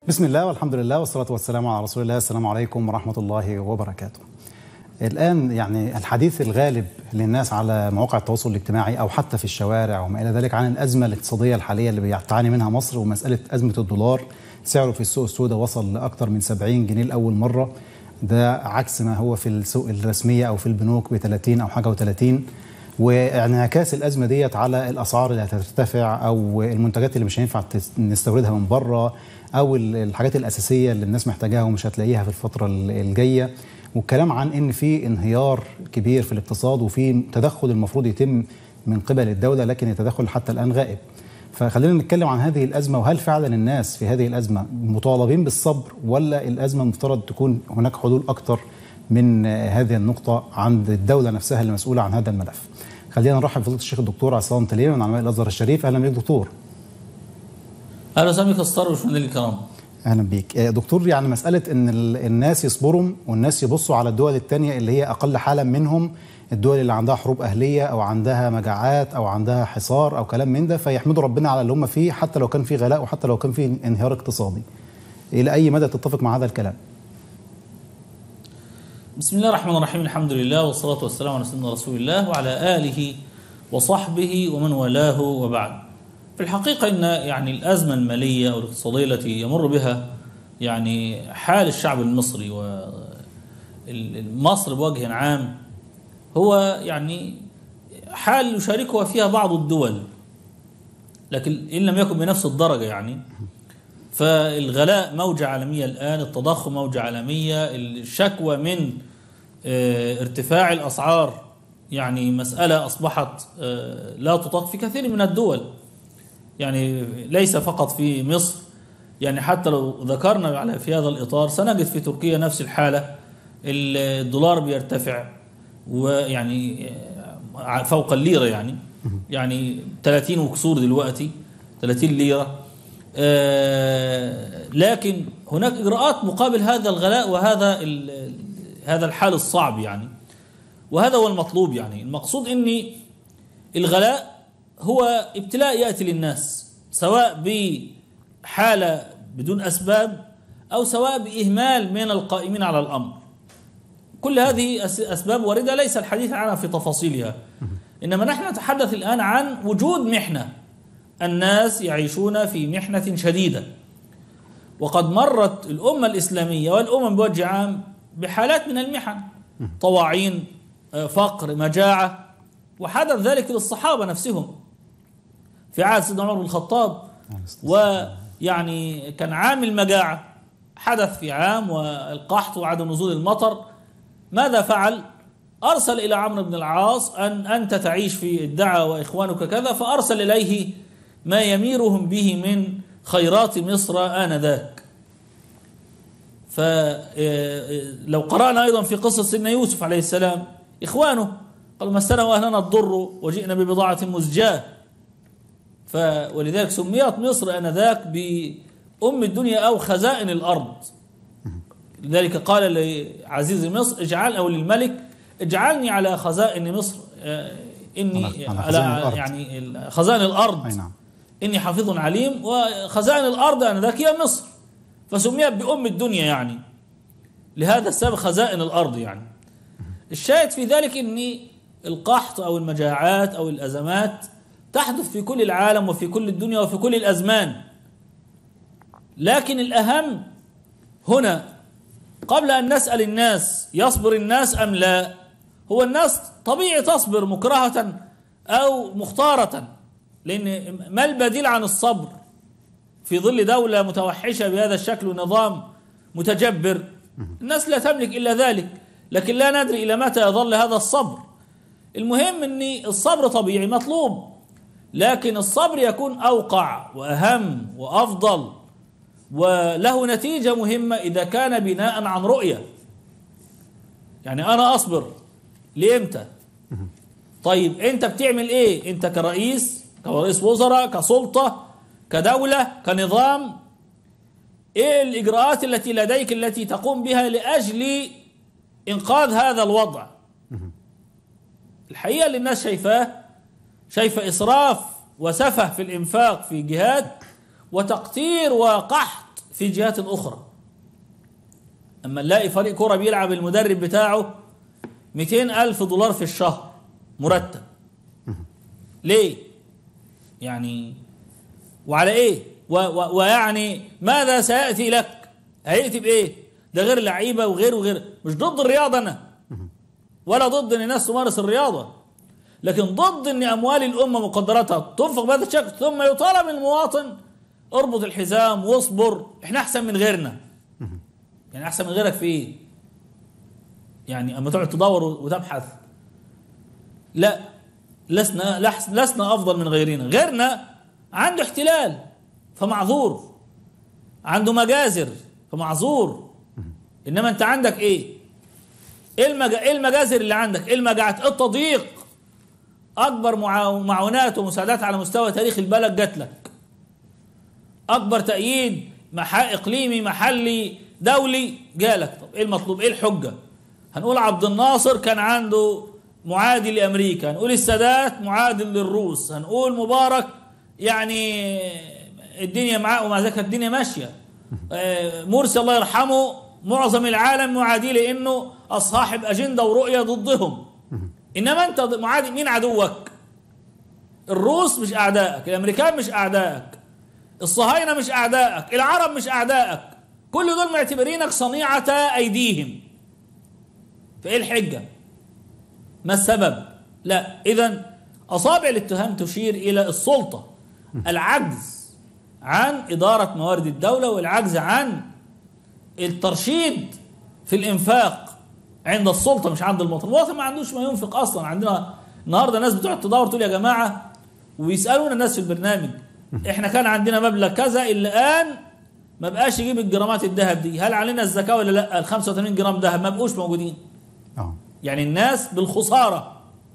بسم الله والحمد لله والصلاة والسلام على رسول الله السلام عليكم ورحمة الله وبركاته الآن يعني الحديث الغالب للناس على مواقع التواصل الاجتماعي أو حتى في الشوارع وما إلى ذلك عن الأزمة الاقتصادية الحالية اللي بتعاني منها مصر ومسألة أزمة الدولار سعره في السوق السوداء وصل لأكثر من 70 جنيه لأول مرة ده عكس ما هو في السوق الرسمية أو في البنوك ب 30 أو حاجة و30 وانعكاس الازمه ديت على الاسعار اللي هترتفع او المنتجات اللي مش هينفع نستوردها من بره او الحاجات الاساسيه اللي الناس محتاجاها ومش هتلاقيها في الفتره الجايه والكلام عن ان في انهيار كبير في الاقتصاد وفي تدخل المفروض يتم من قبل الدوله لكن التدخل حتى الان غائب. فخلينا نتكلم عن هذه الازمه وهل فعلا الناس في هذه الازمه مطالبين بالصبر ولا الازمه المفترض تكون هناك حلول اكثر من هذه النقطه عند الدوله نفسها اللي مسؤوله عن هذا الملف. خلينا نرحب بفضيله الشيخ الدكتور عصام تليمه من علماء الازهر الشريف اهلا بك دكتور. اهلا وسهلا بك استاذ وشمال الكرام. اهلا بيك دكتور يعني مساله ان الناس يصبروا والناس يبصوا على الدول الثانيه اللي هي اقل حالا منهم الدول اللي عندها حروب اهليه او عندها مجاعات او عندها حصار او كلام من ده فيحمدوا ربنا على اللي هم فيه حتى لو كان في غلاء وحتى لو كان في انهيار اقتصادي. الى اي مدى تتفق مع هذا الكلام؟ بسم الله الرحمن الرحيم الحمد لله والصلاه والسلام على سيدنا رسول الله وعلى اله وصحبه ومن والاه وبعد. في الحقيقة أن يعني الأزمة المالية أو الاقتصادية التي يمر بها يعني حال الشعب المصري ومصر بوجه عام هو يعني حال يشاركها فيها بعض الدول لكن إن لم يكن بنفس الدرجة يعني فالغلاء موجة عالمية الآن التضخم موجة عالمية الشكوى من ارتفاع الأسعار يعني مسألة أصبحت لا تطاق في كثير من الدول يعني ليس فقط في مصر يعني حتى لو ذكرنا على في هذا الإطار سنجد في تركيا نفس الحالة الدولار بيرتفع ويعني فوق الليرة يعني يعني 30 وكسور دلوقتي 30 ليرة لكن هناك إجراءات مقابل هذا الغلاء وهذا هذا الحال الصعب يعني وهذا هو المطلوب يعني المقصود ان الغلاء هو ابتلاء ياتي للناس سواء بحاله بدون اسباب او سواء باهمال من القائمين على الامر كل هذه اسباب وارده ليس الحديث عنها في تفاصيلها انما نحن نتحدث الان عن وجود محنه الناس يعيشون في محنه شديده وقد مرت الامه الاسلاميه والامم بوجه عام بحالات من المحن طواعين فقر مجاعة وحدث ذلك للصحابة نفسهم في عهد سيدنا عمر بن الخطاب ويعني كان عام المجاعة حدث في عام والقحط وعدم نزول المطر ماذا فعل؟ أرسل إلى عمرو بن العاص أن أنت تعيش في الدعاء وإخوانك كذا فأرسل إليه ما يميرهم به من خيرات مصر آنذاك فلو قرأنا أيضا في قصة سيدنا يوسف عليه السلام إخوانه قالوا مسنا وأهلنا الضر وجئنا ببضاعة مزجاة ف ولذلك سميت مصر آنذاك بأم الدنيا أو خزائن الأرض لذلك قال لعزيز مصر اجعل أو للملك اجعلني على خزائن مصر إني على, على يعني خزائن الأرض أي نعم. إني حفيظ عليم وخزائن الأرض آنذاك هي مصر فسميت بأم الدنيا يعني لهذا السبب خزائن الأرض يعني الشاهد في ذلك ان القحط او المجاعات او الازمات تحدث في كل العالم وفي كل الدنيا وفي كل الازمان لكن الاهم هنا قبل ان نسال الناس يصبر الناس ام لا هو الناس طبيعي تصبر مكرهه او مختاره لان ما البديل عن الصبر في ظل دوله متوحشه بهذا الشكل ونظام متجبر الناس لا تملك الا ذلك لكن لا ندري الى متى يظل هذا الصبر المهم ان الصبر طبيعي مطلوب لكن الصبر يكون اوقع واهم وافضل وله نتيجه مهمه اذا كان بناء عن رؤيه يعني انا اصبر لامتى طيب انت بتعمل ايه انت كرئيس كرئيس وزراء كسلطه كدوله كنظام ايه الاجراءات التي لديك التي تقوم بها لاجل انقاذ هذا الوضع الحقيقه اللي الناس شايفاه شايفه اسراف وسفه في الانفاق في جهات وتقتير وقحط في جهات اخرى اما نلاقي فريق كرة بيلعب المدرب بتاعه 200 ألف دولار في الشهر مرتب ليه يعني وعلى ايه و و ويعني ماذا سيأتي لك هيأتي بإيه ده غير لعيبة وغير وغير مش ضد الرياضة أنا ولا ضد ان الناس تمارس الرياضه لكن ضد ان اموال الامه مقدراتها تنفق بهذا الشكل ثم يطالب المواطن اربط الحزام واصبر احنا احسن من غيرنا يعني احسن من غيرك في ايه يعني اما تقعد تدور وتبحث لا لسنا لحس- لسنا افضل من غيرنا غيرنا عنده احتلال فمعذور عنده مجازر فمعذور انما انت عندك ايه ايه المج... ايه المجازر اللي عندك؟ ايه المجاعات؟ إيه التضييق اكبر معا- معونات ومساعدات على مستوى تاريخ البلد جات لك. اكبر تأييد مح... اقليمي محلي دولي جالك، طب ايه المطلوب؟ ايه الحجه؟ هنقول عبد الناصر كان عنده معادي لامريكا، هنقول السادات معادي للروس، هنقول مبارك يعني الدنيا معاه ومع ذلك الدنيا ماشيه. آه، مرسي الله يرحمه معظم العالم معادي لانه اصحاب اجنده ورؤيه ضدهم انما انت معادي مين عدوك الروس مش اعدائك الامريكان مش اعدائك الصهاينه مش اعدائك العرب مش اعدائك كل دول معتبرينك صنيعه ايديهم فايه الحجه ما السبب لا اذا اصابع الاتهام تشير الى السلطه العجز عن اداره موارد الدوله والعجز عن الترشيد في الانفاق عند السلطه مش عند المواطن، المواطن ما عندوش ما ينفق اصلا عندنا النهارده ناس بتقعد تدور تقول يا جماعه ويسالونا الناس في البرنامج احنا كان عندنا مبلغ كذا الان ما بقاش يجيب الجرامات الذهب دي، هل علينا الزكاه ولا لا؟ ال 85 جرام ذهب ما بقوش موجودين. اه يعني الناس بالخساره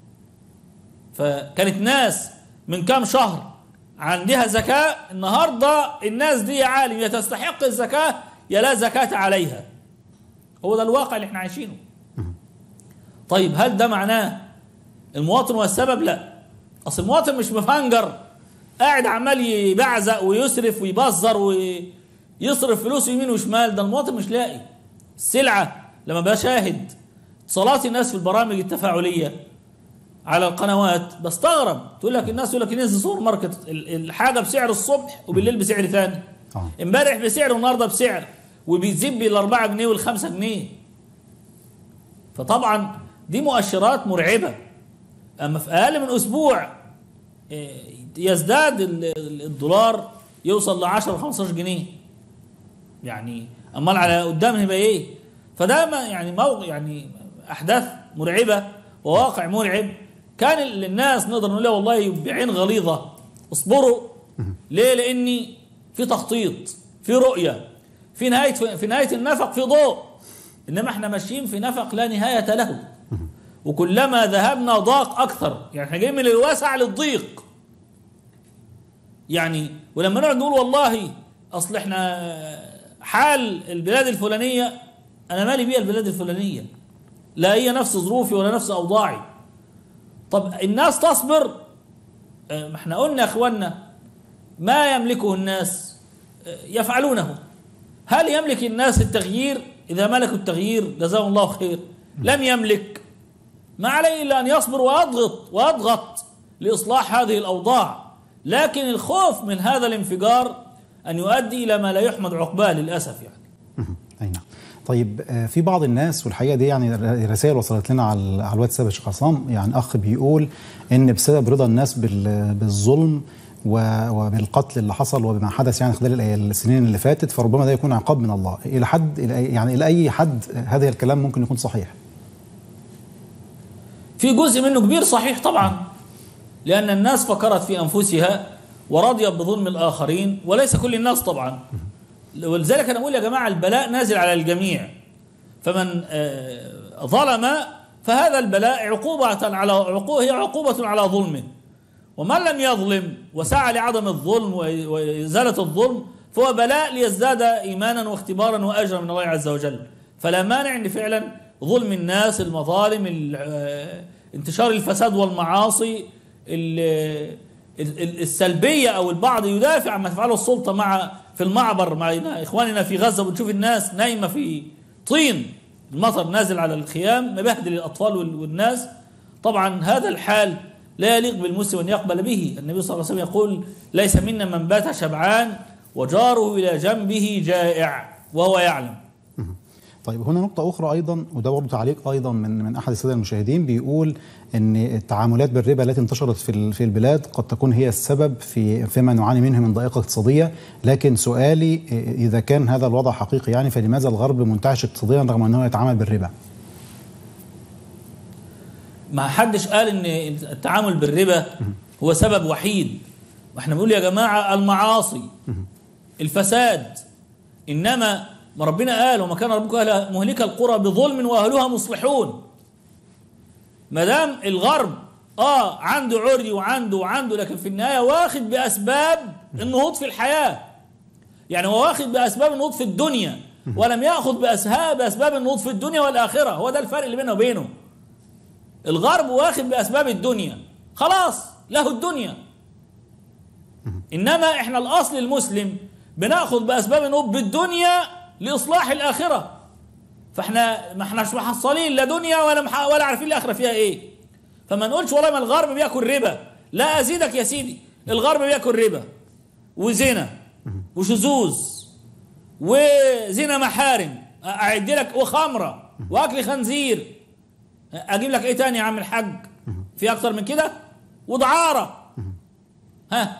فكانت ناس من كام شهر عندها زكاة النهاردة الناس دي يا عالم يا تستحق الزكاة يا لا زكاة عليها هو ده الواقع اللي احنا عايشينه طيب هل ده معناه المواطن هو السبب لا اصل المواطن مش مفنجر قاعد عمال يبعزق ويسرف ويبذر ويصرف فلوسه يمين وشمال ده المواطن مش لاقي السلعة لما بشاهد اتصالات الناس في البرامج التفاعلية على القنوات بستغرب تقول لك الناس تقول لك ينزل سوبر ماركت ال- الحاجة بسعر الصبح وبالليل بسعر ثاني آه. امبارح بسعر والنهارده بسعر وبيزيد بالأربعة جنيه والخمسة جنيه فطبعا دي مؤشرات مرعبة أما في أقل من أسبوع إيه، يزداد ال- ال- الدولار يوصل ل 10 15 جنيه يعني امال على قدام هيبقى ايه فده ما يعني موقع يعني احداث مرعبه وواقع مرعب كان ال- الناس نقدر نقول لها والله بعين غليظه اصبروا ليه لاني في تخطيط في رؤيه في نهايه في نهايه النفق في ضوء انما احنا ماشيين في نفق لا نهايه له وكلما ذهبنا ضاق اكثر يعني احنا جايين من الواسع للضيق يعني ولما نقعد نقول والله اصل احنا حال البلاد الفلانيه انا مالي بيها البلاد الفلانيه لا هي نفس ظروفي ولا نفس اوضاعي طب الناس تصبر اه، ما احنا قلنا يا اخوانا ما يملكه الناس اه، يفعلونه هل يملك الناس التغيير اذا ملكوا التغيير جزاهم الله خير لم يملك ما عليه الا ان يصبر ويضغط ويضغط لاصلاح هذه الاوضاع لكن الخوف من هذا الانفجار ان يؤدي الى ما لا يحمد عقباه للاسف يعني اي نعم طيب آه، في بعض الناس والحقيقه دي يعني رسائل وصلت لنا على على الواتساب يا شيخ عصام يعني اخ بيقول ان بسبب رضا الناس بال- بالظلم و- وبالقتل اللي حصل وبما حدث يعني خلال الأي- السنين اللي فاتت فربما ده يكون عقاب من الله الى حد إلى أي- يعني الى اي حد هذا الكلام ممكن يكون صحيح في جزء منه كبير صحيح طبعا لأن الناس فكرت في أنفسها ورضيت بظلم الآخرين وليس كل الناس طبعا ولذلك أنا أقول يا جماعة البلاء نازل على الجميع فمن آه، ظلم فهذا البلاء عقوبة على عقوبة هي عقوبة على ظلمه ومن لم يظلم وسعى لعدم الظلم وإزالة الظلم فهو بلاء ليزداد إيمانا واختبارا وأجرا من الله عز وجل فلا مانع أن فعلا ظلم الناس المظالم ال- آه، انتشار الفساد والمعاصي ال- ال- ال- السلبية أو البعض يدافع عما تفعله السلطة مع في المعبر مع اخواننا في غزه بنشوف الناس نايمه في طين المطر نازل على الخيام مبهدل الاطفال وال- والناس طبعا هذا الحال لا يليق بالمسلم ان يقبل به النبي صلى الله عليه وسلم يقول ليس منا من بات شبعان وجاره الى جنبه جائع وهو يعلم طيب هنا نقطة أخرى أيضا وده برضه تعليق أيضا من من أحد السادة المشاهدين بيقول إن التعاملات بالربا التي انتشرت في ال- في البلاد قد تكون هي السبب في فيما نعاني منه من ضائقة اقتصادية لكن سؤالي إذا كان هذا الوضع حقيقي يعني فلماذا الغرب منتعش اقتصاديا رغم أنه يتعامل بالربا؟ ما حدش قال ان التعامل بالربا هو سبب وحيد واحنا بنقول يا جماعه المعاصي الفساد انما ما ربنا قال وما كان ربك أهل مهلك القرى بظلم واهلها مصلحون ما دام الغرب اه عنده عري وعنده وعنده لكن في النهايه واخد باسباب النهوض في الحياه يعني هو واخد باسباب النهوض في الدنيا ولم ياخذ بأسها- باسباب النهوض في الدنيا والاخره هو ده الفرق اللي بينه وبينه الغرب واخد باسباب الدنيا خلاص له الدنيا انما احنا الاصل المسلم بناخذ باسباب النهوض بالدنيا لاصلاح الاخره فاحنا ما احناش محصلين لا دنيا ولا مح... ولا عارفين الاخره فيها ايه فما نقولش والله ما الغرب بياكل ربا لا ازيدك يا سيدي الغرب بياكل ربا وزنا وشذوذ وزنا محارم اعد لك وخمره واكل خنزير اجيب لك ايه تاني يا عم الحاج في اكتر من كده ودعاره ها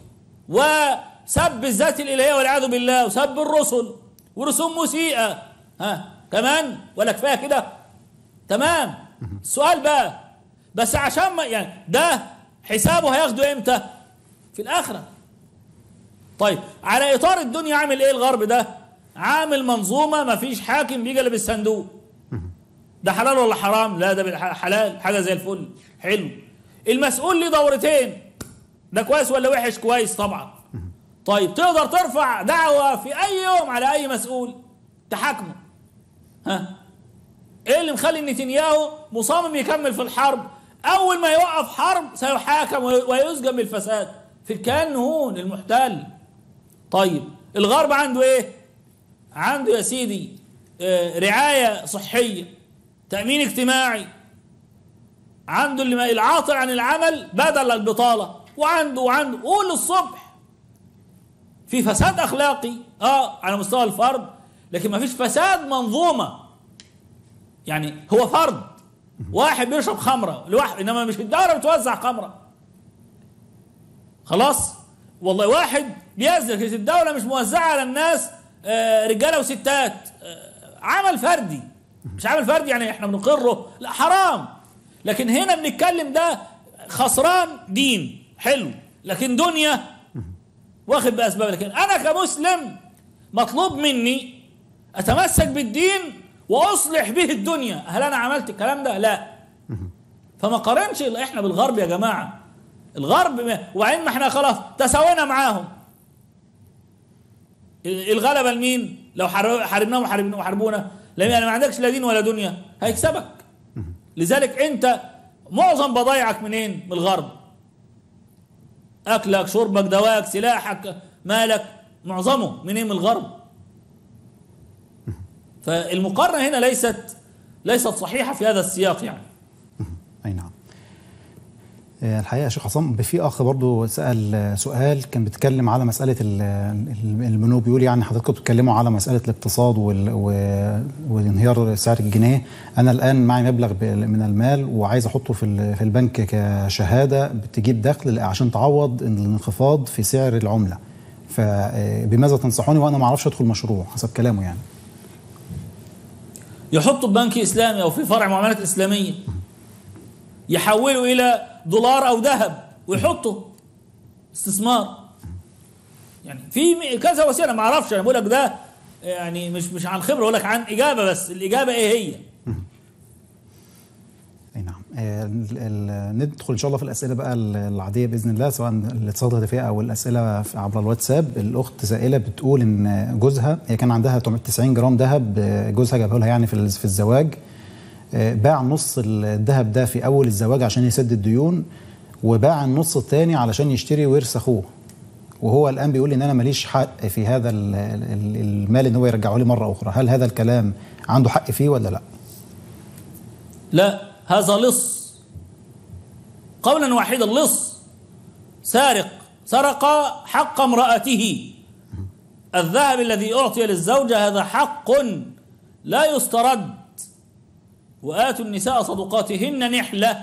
وسب الذات الالهيه والعياذ بالله وسب الرسل ورسوم مسيئه ها كمان ولا كفايه كده تمام السؤال بقى بس عشان ما يعني ده حسابه هياخده امتى في الاخره طيب على اطار الدنيا عامل ايه الغرب ده عامل منظومه ما فيش حاكم بيجي بالصندوق ده حلال ولا حرام لا ده بالح- حلال حاجه زي الفل حلو المسؤول ليه دورتين ده كويس ولا وحش كويس طبعا طيب تقدر ترفع دعوة في أي يوم على أي مسؤول تحاكمه ها إيه اللي مخلي نتنياهو مصمم يكمل في الحرب أول ما يوقف حرب سيحاكم وي- ويسجن بالفساد في الكيان نهون المحتل طيب الغرب عنده إيه عنده يا سيدي آه، رعاية صحية تأمين اجتماعي عنده اللي ما- العاطل عن العمل بدل البطالة وعنده وعنده قول الصبح في فساد اخلاقي اه على مستوى الفرد لكن ما فيش فساد منظومه يعني هو فرد واحد بيشرب خمره لوحده انما مش الدوله بتوزع خمره خلاص والله واحد بيزني لكن الدوله مش موزعه على الناس آه، رجاله وستات آه، عمل فردي مش عمل فردي يعني احنا بنقره لا حرام لكن هنا بنتكلم ده خسران دين حلو لكن دنيا واخد باسباب لكن انا كمسلم مطلوب مني اتمسك بالدين واصلح به الدنيا هل انا عملت الكلام ده لا فما قارنش احنا بالغرب يا جماعه الغرب ما- وبعدين ما احنا خلاص تساوينا معاهم الغلبه لمين لو حار- حاربناهم وحاربنا- وحاربونا لان يعني ما عندكش لا دين ولا دنيا هيكسبك لذلك انت معظم بضايعك منين من الغرب اكلك شربك دواك سلاحك مالك معظمه منين من الغرب فالمقارنه هنا ليست ليست صحيحه في هذا السياق يعني اي نعم آه، الحقيقه يا شيخ عصام في اخ برضو سال آه، سؤال كان بيتكلم على مساله ال- ال- البنوك بيقول يعني حضراتكم بتتكلموا على مساله الاقتصاد وال- و- وانهيار سعر الجنيه انا الان معي مبلغ ب- من المال وعايز احطه في ال- في البنك كشهاده بتجيب دخل عشان تعوض الانخفاض في سعر العمله فبماذا تنصحوني وانا ما اعرفش ادخل مشروع حسب كلامه يعني يحطوا بنك اسلامي او في فرع معاملات اسلاميه يحولوا الى دولار او ذهب ويحطوا استثمار يعني في م- كذا وسيله ما اعرفش انا بقول لك ده يعني مش مش عن خبره بقول لك عن اجابه بس الاجابه ايه هي اي نعم آه، ال- ال- ندخل ان شاء الله في الاسئله بقى ال- العاديه باذن الله سواء الاتصالات الهاتفيه او الاسئله في- عبر الواتساب الاخت سائله بتقول ان جوزها هي كان عندها 90 جرام ذهب آه، جوزها جابه لها يعني في ال- في الزواج آه، باع نص الذهب ده في اول الزواج عشان يسدد الديون وباع النص الثاني علشان يشتري ورث اخوه وهو الان بيقول ان انا ماليش حق في هذا ال- ال- المال ان هو يرجعه لي مره اخرى هل هذا الكلام عنده حق فيه ولا لا لا هذا لص قولا واحدا لص سارق سرق حق امرأته الذهب الذي أعطي للزوجة هذا حق لا يسترد وآتوا النساء صدقاتهن نحلة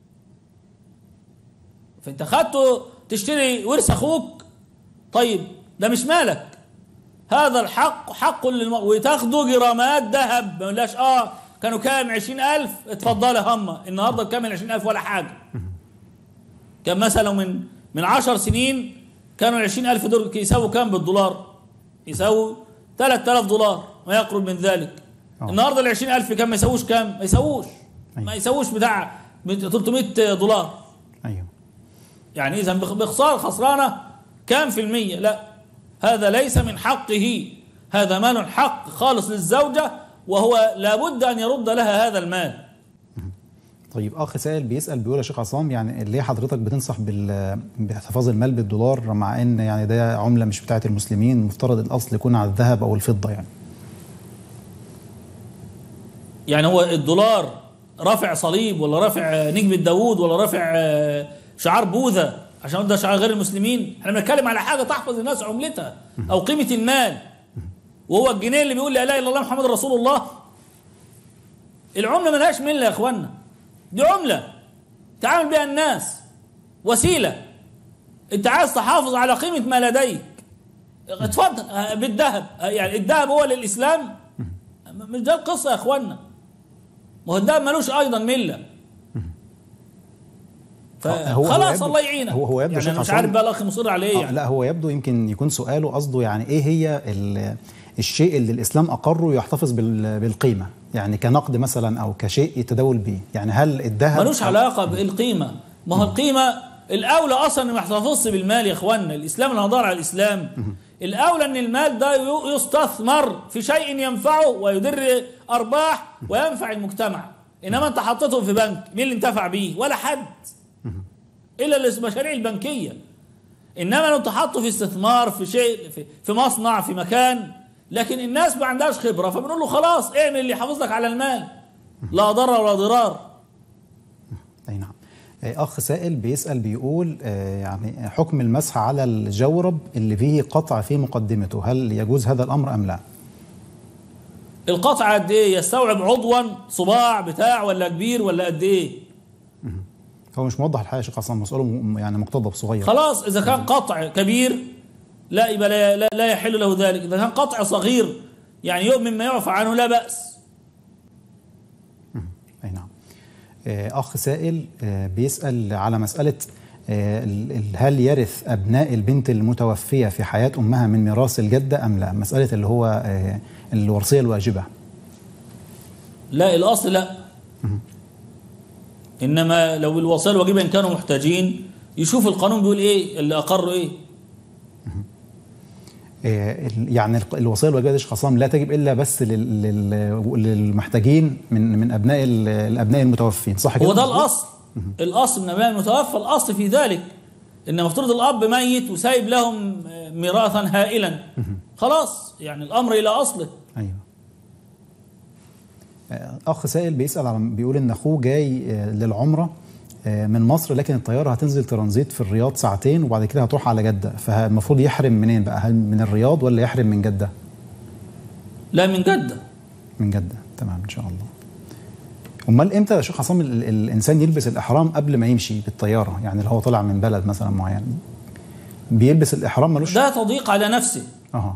فأنت خدته تشتري ورث أخوك طيب ده مش مالك هذا الحق حق للم... وتاخدوا جرامات ذهب ما يقولهاش اه كانوا كام 20000 اتفضل يا هما النهارده كام ال 20000 ولا حاجه كان مثلا من من 10 سنين كانوا ال 20000 دول يساووا كام بالدولار؟ يساووا 3000 دولار ما يقرب من ذلك آه. النهارده ال 20000 كام ما يساووش كام؟ ما يساووش ما أيوة. يساووش بتاع 300 دولار ايوه يعني اذا بخ- بخساره خسرانه كام في المية لا هذا ليس من حقه هذا مال حق خالص للزوجة وهو لابد أن يرد لها هذا المال طيب اخ سائل بيسال بيقول يا شيخ عصام يعني ليه حضرتك بتنصح بال- باحتفاظ المال بالدولار مع ان يعني ده عمله مش بتاعه المسلمين المفترض الاصل يكون على الذهب او الفضه يعني يعني هو الدولار رافع صليب ولا رافع نجمة داوود ولا رافع آه، شعار بوذا عشان ده شعار غير المسلمين احنا بنتكلم على حاجة تحفظ الناس عملتها أو قيمة المال وهو الجنيه اللي بيقول لا إله إلا الله محمد رسول الله العملة ملهاش ملة يا إخوانا دي عملة تعامل بها الناس وسيلة أنت عايز تحافظ على قيمة ما لديك اتفضل آه، بالذهب آه، يعني الذهب هو للإسلام مش ده القصة يا إخوانا ما هو الذهب ملوش أيضا ملة هو- هو فخلاص يبدو- الله يعينك هو- هو يبدو يعني شيخ أنا مش عصام- عارف بقى الأخ مصر على إيه آه يعني لا هو يبدو يمكن يكون سؤاله قصده يعني ايه هي ال- الشيء اللي الاسلام اقره يحتفظ بال- بالقيمه يعني كنقد مثلا او كشيء يتداول به يعني هل الذهب ملوش علاقة بالقيمة ما هو القيمة الأولى أصلا إنه ما يحتفظش بالمال يا إخوانا الإسلام اللي هدار على الإسلام الأولى إن المال ده ي- يستثمر في شيء ينفعه ويدر أرباح وينفع المجتمع إنما أنت حطيته في بنك مين اللي انتفع بيه ولا حد إلا المشاريع البنكية إنما لو أنت حاطه في استثمار في شيء في, في مصنع في مكان لكن الناس ما عندهاش خبرة فبنقول له خلاص اعمل اللي يحافظ لك على المال لا ضرر ولا ضرار اي نعم آه، اخ سائل بيسال بيقول آه، يعني حكم المسح على الجورب اللي فيه قطع في مقدمته هل يجوز هذا الامر ام لا القطع قد ايه يستوعب عضوا صباع بتاع ولا كبير ولا قد ايه هو مش موضح الحقيقه يا شيخ حسن مسؤوله م- يعني مقتضب صغير خلاص اذا كان قطع كبير لا يبقى لا, لا, لا يحل له ذلك اذا كان قطع صغير يعني يوم مما يعفى عنه لا باس اي نعم آه، اخ سائل آه، بيسال على مساله آه، ال- ال- هل يرث ابناء البنت المتوفيه في حياه امها من ميراث الجده ام لا مساله اللي هو آه، الوصيه الواجبه لا الاصل لا انما لو الوصيه الواجبه ان كانوا محتاجين يشوف القانون بيقول ايه اللي اقره ايه آه، ال- يعني الق- الوصيه الواجبه دي يا شيخ عصام لا تجب الا بس لل- لل- للمحتاجين من من ابناء ال- الابناء المتوفين صح كده هو ده مظبوط؟ الاصل الاصل من ابناء المتوفى الاصل في ذلك ان مفترض الاب ميت وسايب لهم ميراثا هائلا خلاص يعني الامر الى اصله ايوه آه، اخ سائل بيسال على بيقول ان اخوه جاي آه، للعمره آه، من مصر لكن الطياره هتنزل ترانزيت في الرياض ساعتين وبعد كده هتروح على جده فالمفروض يحرم منين بقى هل من الرياض ولا يحرم من جده لا من جده من جده تمام ان شاء الله امال امتى يا شيخ عصام ال- ال- الانسان يلبس الاحرام قبل ما يمشي بالطياره يعني اللي هو طلع من بلد مثلا معين بيلبس الاحرام ملوش ده تضييق على نفسه اه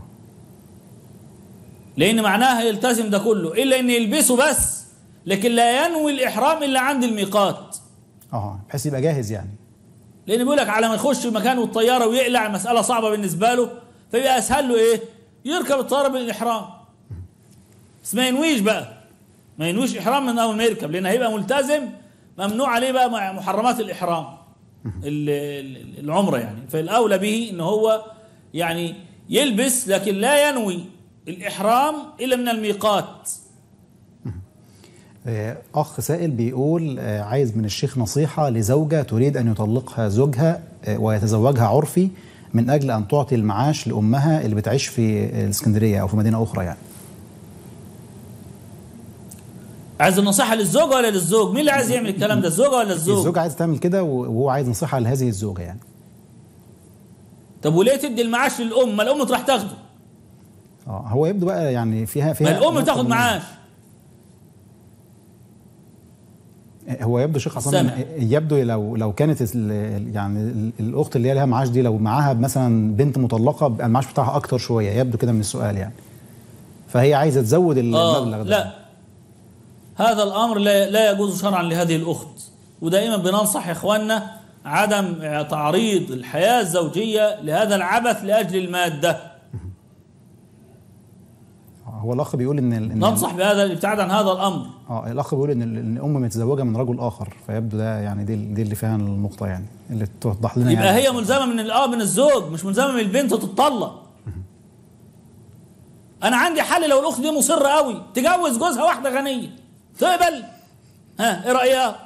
لان معناها يلتزم ده كله الا ان يلبسه بس لكن لا ينوي الاحرام الا عند الميقات اه بحيث يبقى جاهز يعني لان بيقول لك على ما يخش مكان والطياره ويقلع مساله صعبه بالنسبه له فيبقى اسهل له ايه يركب الطياره بالاحرام بس ما ينويش بقى ما ينويش احرام من اول ما يركب لان هيبقى ملتزم ممنوع عليه بقى مع محرمات الاحرام ال- ال- العمره يعني فالاولى به ان هو يعني يلبس لكن لا ينوي الاحرام الا من الميقات آه، أخ سائل بيقول آه، عايز من الشيخ نصيحة لزوجة تريد أن يطلقها زوجها آه، ويتزوجها عرفي من اجل ان تعطي المعاش لامها اللي بتعيش في الاسكندريه او في مدينه اخرى يعني عايز النصيحه للزوجه ولا للزوج مين اللي عايز يعمل الكلام ده الزوجه ولا الزوج الزوجه عايزه تعمل كده وهو عايز نصيحه لهذه الزوجه يعني طب وليه تدي المعاش للام ما الام تروح تاخده اه هو يبدو بقى يعني فيها ما فيها الام نقطة تاخد من- معاش هو يبدو شيخ عصام سامع. إن يبدو لو لو كانت ال- يعني ال- الاخت اللي هي لها معاش دي لو معاها مثلا بنت مطلقه بيبقى المعاش بتاعها اكتر شويه يبدو كده من السؤال يعني فهي عايزه تزود اه المبلغ ده لا هذا الامر لا, لا يجوز شرعا لهذه الاخت ودائما بننصح اخواننا عدم تعريض الحياه الزوجيه لهذا العبث لاجل الماده هو الاخ بيقول ان ال- ان ننصح بهذا الابتعاد عن هذا الامر اه الاخ بيقول ان ال- ان الام متزوجه من رجل اخر فيبدو ده يعني دي دي اللي فيها النقطه يعني اللي توضح لنا يبقى يعني هي ملزمه من الاب من الزوج مش ملزمه من البنت تتطلق انا عندي حل لو الاخت دي مصره قوي تجوز جوزها واحده غنيه تقبل ها ايه رايها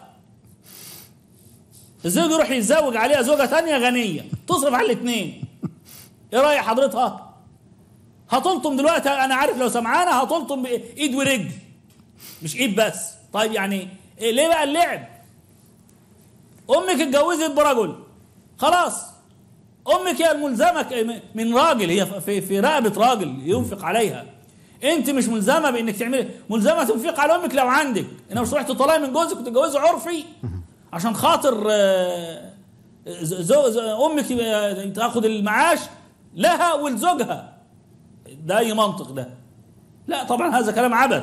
الزوج يروح يتزوج عليها زوجه تانية غنيه تصرف على الاثنين ايه راي حضرتها هتلطم دلوقتي انا عارف لو سمعانه هتلطم بايد ورجل مش ايد بس طيب يعني إيه ليه بقى اللعب امك اتجوزت برجل خلاص امك هي الملزمه ك- من راجل هي في في رقبه راجل ينفق عليها انت مش ملزمه بانك تعملي ملزمه تنفق على امك لو عندك انما مش تروح تطلعي من جوزك وتتجوزي عرفي عشان خاطر آه، ز- زو- ز- امك يبقى تاخد المعاش لها ولزوجها ده اي منطق ده لا طبعا هذا كلام عبث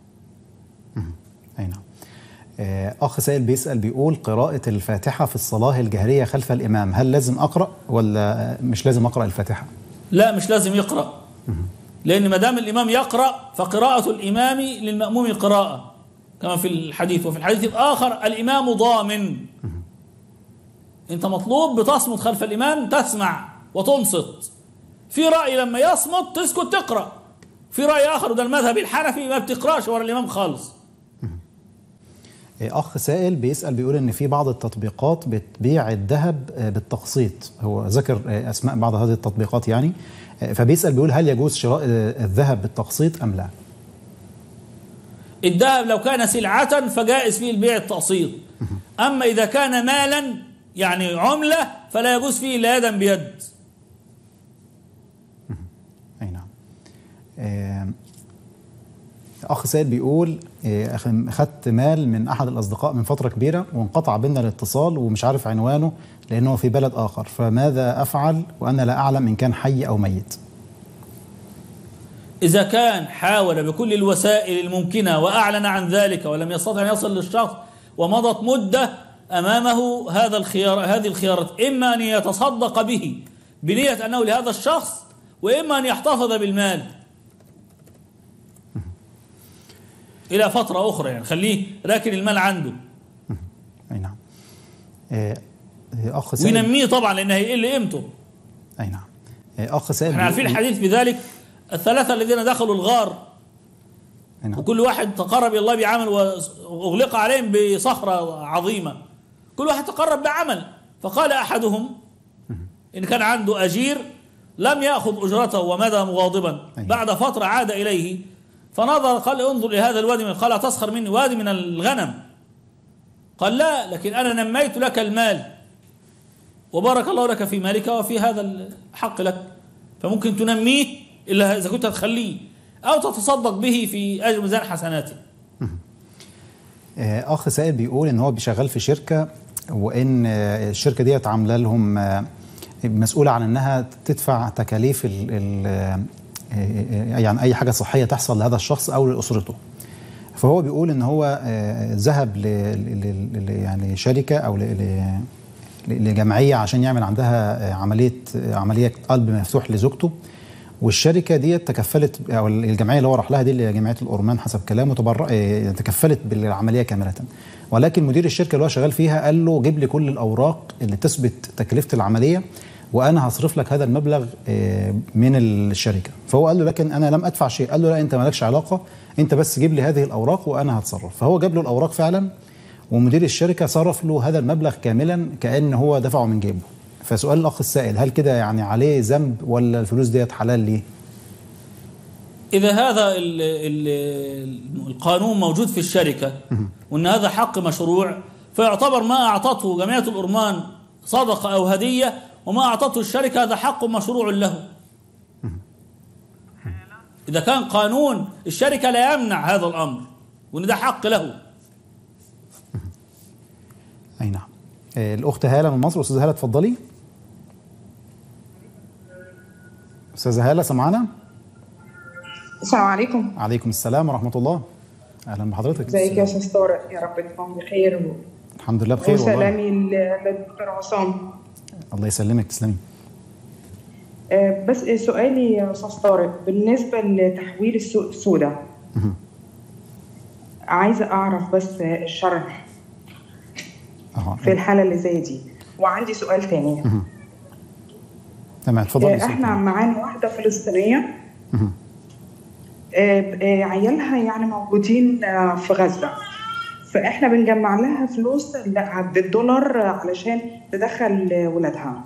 اي نعم آه، اخ سائل بيسال بيقول قراءه الفاتحه في الصلاه الجهريه خلف الامام هل لازم اقرا ولا مش لازم اقرا الفاتحه لا مش لازم يقرأ لأن ما دام الإمام يقرأ فقراءة الإمام للمأموم قراءة كما في الحديث وفي الحديث الآخر الإمام ضامن أنت مطلوب بتصمت خلف الإمام تسمع وتنصت في رأي لما يصمت تسكت تقرأ في رأي آخر وده المذهب الحنفي ما بتقرأش ورا الإمام خالص آه، اخ سائل بيسال بيقول ان في بعض التطبيقات بتبيع الذهب آه، بالتقسيط هو ذكر آه، اسماء بعض هذه التطبيقات يعني آه، فبيسال بيقول هل يجوز شراء آه، الذهب بالتقسيط ام لا الذهب لو كان سلعة فجائز فيه البيع التقسيط أما إذا كان مالا يعني عملة فلا يجوز فيه إلا يدا بيد اي نعم آه، اخ سائل بيقول آه، أخ- اخدت مال من احد الاصدقاء من فتره كبيره وانقطع بينا الاتصال ومش عارف عنوانه لانه في بلد اخر فماذا افعل وانا لا اعلم ان كان حي او ميت إذا كان حاول بكل الوسائل الممكنة وأعلن عن ذلك ولم يستطع أن يصل للشخص ومضت مدة أمامه هذا الخيار هذه الخيارات إما أن يتصدق به بنية أنه لهذا الشخص وإما أن يحتفظ بالمال إلى فترة أخرى يعني خليه راكن المال عنده اي نعم آه، آه، اخ سائل وينميه طبعا لأن هيقل قيمته اي نعم آه، اخ سائل احنا عارفين بيقول- الحديث بذلك الثلاثة الذين دخلوا الغار أي نعم. وكل واحد تقرب الى الله بعمل واغلق عليهم بصخره عظيمه كل واحد تقرب بعمل فقال احدهم ان كان عنده اجير لم ياخذ اجرته ومدى مغاضبا أي. بعد فتره عاد اليه فنظر قال انظر لهذا الوادي من قال تسخر مني وادي من الغنم قال لا لكن انا نميت لك المال وبارك الله لك في مالك وفي هذا الحق لك فممكن تنميه الا اذا كنت هتخليه او تتصدق به في اجر ميزان حسناته آه، اخ سائل بيقول ان هو بيشغل في شركه وان آه، الشركه ديت عامله لهم آه، مسؤوله عن انها تدفع تكاليف ال ال آه، آه، يعني اي حاجه صحيه تحصل لهذا الشخص او لاسرته فهو بيقول ان هو آه، ذهب ل ل- ل- يعني شركه او ل- ل- لجمعيه عشان يعمل عندها آه، عمليه آه، عمليه قلب مفتوح لزوجته والشركه دي تكفلت او الجمعيه اللي هو راح لها دي اللي هي جمعيه الأورمان حسب كلامه تبرع آه، تكفلت بالعمليه كامله ولكن مدير الشركه اللي هو شغال فيها قال له جيب لي كل الاوراق اللي تثبت تكلفه العمليه وانا هصرف لك هذا المبلغ آه، من الشركه فهو قال له لكن انا لم ادفع شيء قال له لا انت مالكش علاقه انت بس جيب لي هذه الاوراق وانا هتصرف فهو جاب له الاوراق فعلا ومدير الشركه صرف له هذا المبلغ كاملا كان هو دفعه من جيبه فسؤال الاخ السائل هل كده يعني عليه ذنب ولا الفلوس ديت حلال ليه؟ إذا هذا ال ال القانون موجود في الشركة وأن هذا حق مشروع فيعتبر ما أعطته جمعية الأرمان صدقة أو هدية وما أعطته الشركة هذا حق مشروع له إذا كان قانون الشركة لا يمنع هذا الأمر وأن ده حق له اي نعم آه، الاخت هاله من مصر استاذه هاله اتفضلي استاذه هاله سمعانا السلام عليكم عليكم السلام ورحمه الله اهلا بحضرتك ازيك يا استاذ طارق يا رب تكون بخير و- الحمد لله بخير والله وسلامي ل- للدكتور عصام الله يسلمك تسلمي آه، بس سؤالي يا استاذ طارق بالنسبه لتحويل السوق السوداء عايزه اعرف بس الشرع اها في الحاله اللي زي دي وعندي سؤال تاني تمام اتفضلي آه، احنا معانا واحده فلسطينيه مهم. آه، آه، عيالها يعني موجودين آه، في غزه فاحنا بنجمع لها فلوس لا بالدولار علشان تدخل آه، ولادها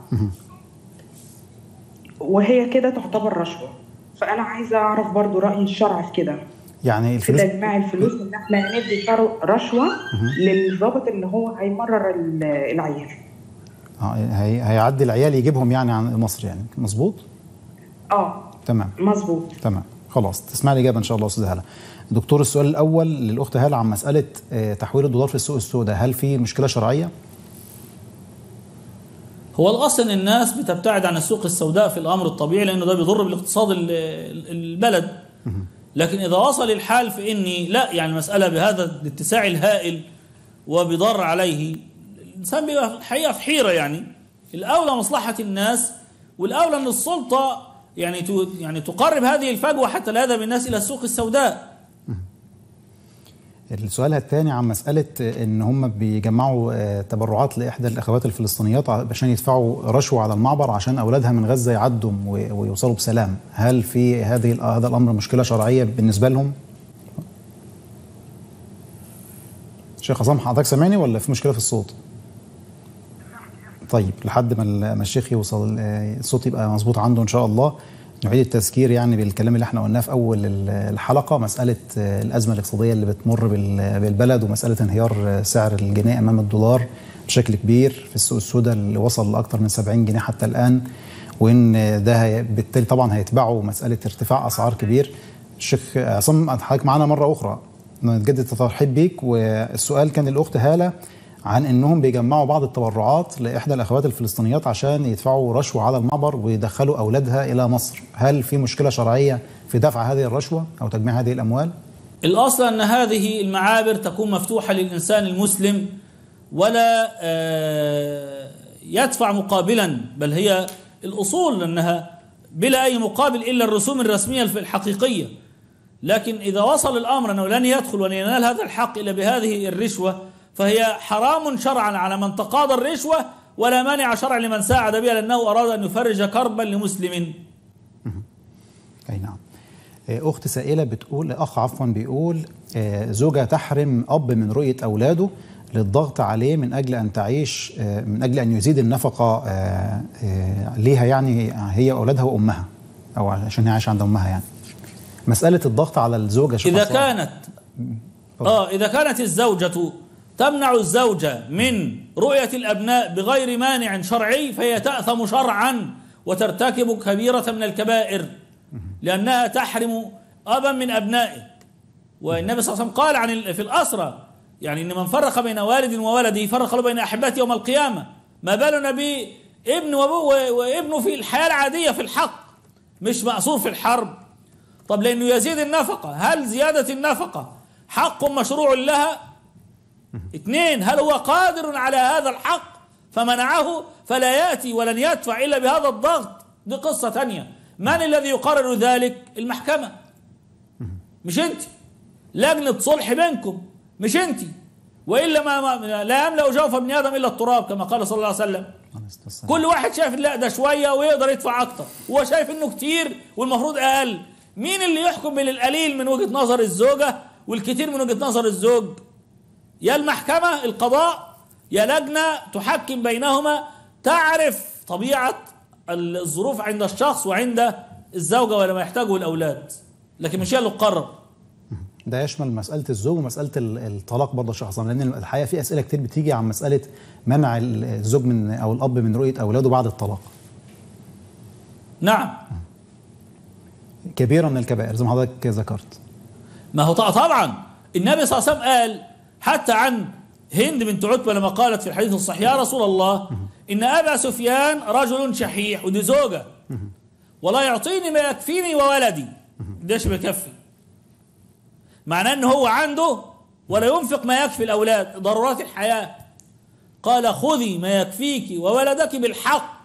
وهي كده تعتبر رشوه فانا عايزه اعرف برضو راي الشرع في كده يعني في الفلوس تجميع الفلوس ان احنا هندي شر- رشوه للضابط اللي هو هيمرر ال- العيال اه هي هيعدي العيال يجيبهم يعني عن مصر يعني مظبوط اه تمام مظبوط تمام خلاص تسمع الاجابه ان شاء الله استاذ هلا دكتور السؤال الاول للاخت هلا عن مساله آه، تحويل الدولار في السوق السوداء هل في مشكله شرعيه هو الأصل إن الناس بتبتعد عن السوق السوداء في الأمر الطبيعي لأنه ده بيضر بالاقتصاد ال- ال- البلد لكن إذا وصل الحال في إني لا يعني المسألة بهذا الاتساع الهائل وبضر عليه الإنسان بيبقى الحقيقة في حيرة يعني الأولى مصلحة الناس والأولى أن السلطة يعني ت- يعني تقرب هذه الفجوة حتى لا يذهب الناس إلى السوق السوداء السؤال الثاني عن مسألة إن هم بيجمعوا آه، تبرعات لإحدى الأخوات الفلسطينيات عشان يدفعوا رشوة على المعبر عشان أولادها من غزة يعدوا و- ويوصلوا بسلام هل في هذه هذا الأمر مشكلة شرعية بالنسبة لهم؟ شيخ عصام حضرتك سامعني ولا في مشكلة في الصوت؟ طيب لحد ما ال- ما الشيخ يوصل آه، الصوت يبقى مظبوط عنده ان شاء الله نعيد التذكير يعني بالكلام اللي احنا قلناه في اول ال- الحلقه مساله آه، الازمه الاقتصاديه اللي بتمر بال- بالبلد ومساله انهيار آه، سعر الجنيه امام الدولار بشكل كبير في السوق السوداء اللي وصل لاكثر من 70 جنيه حتى الان وان آه، ده هي- بالتالي طبعا هيتبعه مساله ارتفاع اسعار كبير الشيخ عصام حضرتك معانا مره اخرى نتجدد الترحيب بيك والسؤال كان للاخت هاله عن انهم بيجمعوا بعض التبرعات لاحدى الاخوات الفلسطينيات عشان يدفعوا رشوه على المعبر ويدخلوا اولادها الى مصر، هل في مشكله شرعيه في دفع هذه الرشوه او تجميع هذه الاموال؟ الأصل أن هذه المعابر تكون مفتوحة للإنسان المسلم ولا آه، يدفع مقابلا بل هي الأصول أنها بلا أي مقابل إلا الرسوم الرسمية الحقيقية لكن إذا وصل الأمر أنه لن يدخل ولن ينال هذا الحق إلا بهذه الرشوة فهي حرام شرعا على من تقاضى الرشوة ولا مانع شرع لمن ساعد بها لأنه أراد أن يفرج كربا لمسلم اي نعم. آه، اخت سائله بتقول اخ عفوا بيقول آه، زوجه تحرم اب من رؤيه اولاده للضغط عليه من اجل ان تعيش آه، من اجل ان يزيد النفقه آه، آه، ليها يعني هي واولادها وامها او عشان هي عايشه عند امها يعني. مساله الضغط على الزوجه شيخ إذا عصام. كانت آه إذا كانت الزوجة تمنع الزوجة من رؤية الأبناء بغير مانع شرعي فهي تأثم شرعا وترتكب كبيرة من الكبائر لأنها تحرم أبا من أبنائه والنبي صلى الله عليه وسلم قال عن ال- في الأسرة يعني إن من فرق بين والد وولده فرق له بين أحبته يوم القيامة ما بالنا بابن وأبوه وابنه في الحياة العادية في الحق مش مأسور في الحرب طب لأنه يزيد النفقة هل زيادة النفقة حق مشروع لها اثنين هل هو قادر على هذا الحق فمنعه فلا يأتي ولن يدفع إلا بهذا الضغط دي قصة تانية من الذي يقرر ذلك المحكمة مش انت لجنة صلح بينكم مش انت وإلا ما, ما لا يملأ جوف ابن آدم إلا التراب كما قال صلى الله عليه وسلم كل واحد شايف لا ده شويه ويقدر يدفع اكتر هو شايف انه كتير والمفروض اقل مين اللي يحكم بين القليل من وجهه نظر الزوجه والكثير من وجهه نظر الزوج يا المحكمه القضاء يا لجنه تحكم بينهما تعرف طبيعه الظروف عند الشخص وعند الزوجه ولما يحتاجه الاولاد لكن مش هي اللي تقرر ده يشمل مساله الزوج ومساله ال- الطلاق برضه شخصا لان الحقيقه في اسئله كتير بتيجي عن مساله منع ال- الزوج من او الاب من رؤيه اولاده بعد الطلاق نعم كبيره من الكبائر زي ما حضرتك ذكرت ما هو ط- طبعا النبي صلى الله عليه وسلم قال حتى عن هند بنت عتبه لما قالت في الحديث الصحيح يا رسول الله ان ابا سفيان رجل شحيح ودي زوجه ولا يعطيني ما يكفيني وولدي ده بيكفي معناه ان هو عنده ولا ينفق ما يكفي الاولاد ضرورات الحياه قال خذي ما يكفيك وولدك بالحق